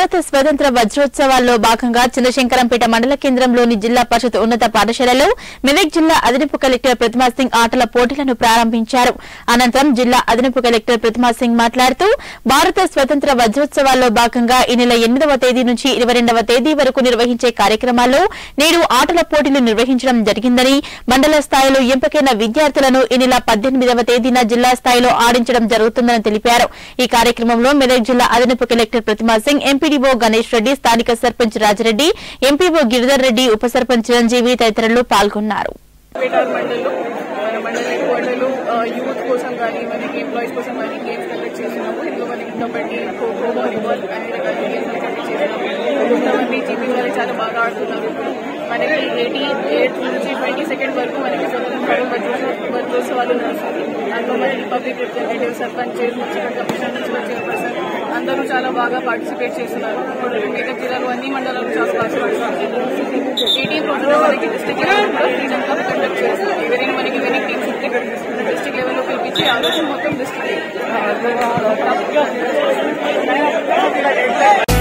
భారత స్వతంత్ర వజ్రోత్సవాల్లో భాగంగా చంద్రశంకరంపేట మండల కేంద్రంలోని జిల్లా పరిషత్ ఉన్నత పాఠశాలలో మెదక్ జిల్లా అదనపు కలెక్టర్ ప్రతిమా సింగ్ ఆటల పోటీలను ప్రారంభించారు అనంతరం జిల్లా అదనపు కలెక్టర్ ప్రతిమా సింగ్ మాట్లాడుతూ భారత స్వతంత్ర వజ్రోత్సవాల్లో భాగంగా ఈ నెల ఎనిమిదవ తేదీ నుంచి ఇరవై రెండవ తేదీ వరకు నిర్వహించే కార్యక్రమాల్లో నేడు ఆటల పోటీలు నిర్వహించడం జరిగిందని మండల స్థాయిలో ఎంపికైన విద్యార్థులను ఈ నెల పద్దెనిమిదవ తేదీన జిల్లా స్థాయిలో ఆడించడం జరుగుతుందని తెలిపారు ఈ కార్యక్రమంలో మెదక్ జిల్లా అదనపు కలెక్టర్ ప్రతిమా సింగ్ ఎంపీడీఓ గణేష్ రెడ్డి స్థానిక సర్పంచ్ రాజరెడ్డి ఎంపీఓ గిరిధర్ రెడ్డి ఉప సర్పంచ్ చిరంజీవి తదితరులు పాల్గొన్నారు పేటార్ మండల్లో మన మండల హెడ్ క్వార్టర్లో యూత్ కోసం కానీ మనకి ఎంప్లాయీస్ కోసం కానీ గేమ్స్ కండక్ట్ చేస్తున్నాము ఇందులో మనకి కబడ్డీ ఖోఖో వాలీబాల్ అన్ని రకాల గేమ్స్ కండక్ట్ చేస్తున్నాము కొంతమంది జీపీ వాళ్ళు చాలా బాగా ఆడుతున్నారు ఇప్పుడు మనకి ఎయిటీ ఎయిత్ నుంచి ట్వంటీ సెకండ్ వరకు మనకి స్వతంత్ర వజ్రోత్సవ వజ్రోత్సవాలు నడుస్తుంది అందులో మనకి public representative sarpanch municipal commissioner municipal chairperson అందరూ చాలా బాగా పార్టిసిపేట్ చేస్తున్నారు ఇప్పుడు మెదక్ జిల్లాలో అన్ని మండలాలు చాలా పార్టిసిపేట్ ఎయిటీన్ రోజుల్లో మనకి డిస్ట్రిక్ట్ లెవెల్లో రీజన్ కప్ కండక్ట్ చేస్తారు ఎవరైనా మనకి వెనక్ టీమ్స్ ఉంటే డిస్ట్రిక్ట్ లెవెల్లో పిలిపించి ఆ రోజు మొత్తం డిస్ట్రిక్ట్